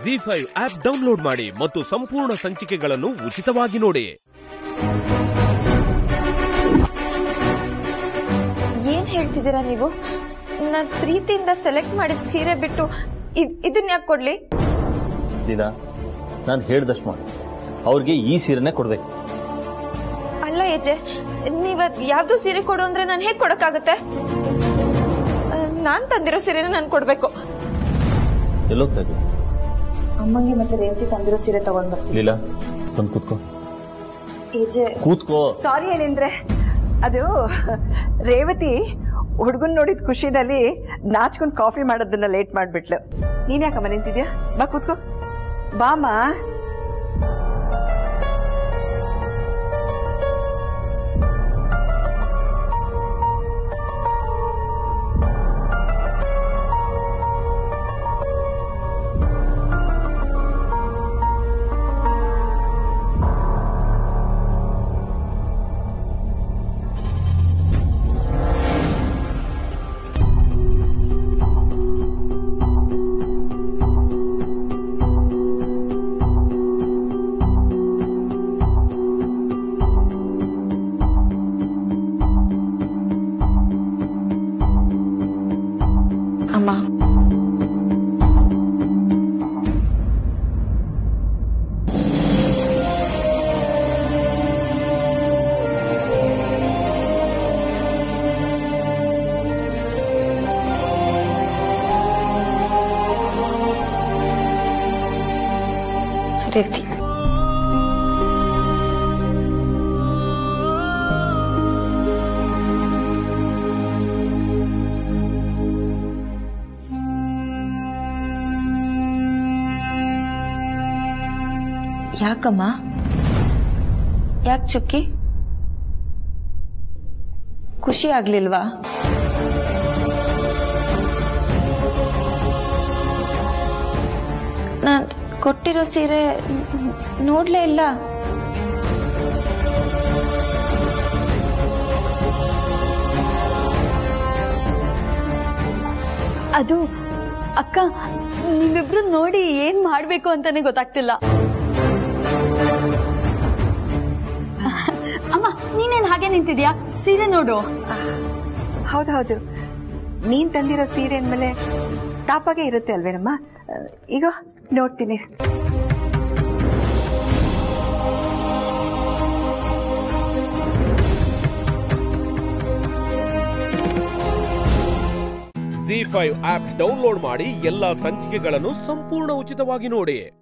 G five app download ಮಾಡಿ ಮತ್ತು ಸಂಪೂರ್ಣ ಸಂಚಿಕೆಗಳನ್ನು ಉಚಿತವಾಗಿ ನೋಡಿ ಏನ್ ಹೇಳ್ತಿದ್ದೀರಾ ನೀವು ನಾನ್ ಪ್ರೀತಿಯಿಂದ ಸೆಲೆಕ್ಟ್ ಮಾಡಿದ ಸೀರೆ ಬಿಟ್ಟು ಇದ್- ಇದನ್ನ ಯಾಕೆ ಕೊಡ್ಲಿ ದಿನ ನಾನು ಹೇಳ್ದಷ್ಟು ಮಾಡಿ ಅವ್ರಿಗೆ ಈ ಸೀರೆನೇ ಕೊಡ್ಬೇಕು ಅಲ್ಲ ಯಜೆ ನೀವ್ ಯಾವ್ದು ಸೀರೆ ಕೊಡು ಅಂದ್ರೆ ನಾನು ಹೇಗ್ ಕೊಡಕ್ಕಾಗತ್ತೆ ಆ, ನಾನ್ ತಂದಿರೋ ಸೀರೆನ ನಾನು ಕೊಡ್ಬೇಕು ಎಲ್ಲೋಗ್ತಾ ಇದ್ದೀವಿ ಅಮ್ಮಂಗೆ ಮತ್ತೆ ರೇವತಿ ತಂದಿರೋ ಸೀರೆ ತಗೊಂಡ್ ಬರ್ತೀನಿ ಲೀಲಾ ಬಂದು ಕೂತ್ಕೋ ಯಜೆ ಕೂತ್ಕೋ ಸಾರಿ ಏನಂದ್ರೆ ಅದು ರೇವತಿ ಹುಡುಗನ್ ನೋಡಿದ ಖುಷಿನಲ್ಲಿ ನಾಚ್ಕೊಂಡು ಕಾಫಿ ಮಾಡೋದನ್ನ ಲೇಟ್ ಮಾಡ್ಬಿಟ್ಲು ನೀನ್ ಯಾಕಮ್ಮ ನಿಂತಿದ್ಯಾ ಬಾ ಕೂತ್ಕೋ ಬಾಮ ಅಮ್ಮ ರೇವತಿ ಯಾಕಮ್ಮ ಯಾಕೆ ಚುಕ್ಕಿ ಖುಷಿ ಆಗ್ಲಿಲ್ವಾ ನಾನ್ ಕೊಟ್ಟಿರೋ ಸೀರೆ ನ್- ನೋಡ್ಲೇ ಇಲ್ಲ ಅದು ಅಕ್ಕ ನೀವಿಬ್ರು ನೋಡಿ ಏನ್ ಮಾಡ್ಬೇಕು ಅಂತಾನೆ ಗೊತ್ತಾಗ್ತಿಲ್ಲ ಅಮ್ಮ ನೀನೇನ್ ಹಾಗೆ ನಿಂತಿದ್ಯಾ ಸೀರೆ ನೋಡು ಹೌದೌದು ನೀನ್ ತಂದಿರೋ ಸೀರೆ ಅಂದ್ಮೇಲೆ ಟಾಪಾಗೆ ಇರುತ್ತೆ ಅಲ್ವೇನಮ್ಮ ಆ, ಈಗ ನೋಡ್ತೀನಿ ಜಿ ಫೈವ್ ಆಪ್ ಡೌನ್ಲೋಡ್ ಮಾಡಿ ಎಲ್ಲಾ ಸಂಚಿಕೆಗಳನ್ನು ಸಂಪೂರ್ಣ ಉಚಿತವಾಗಿ ನೋಡಿ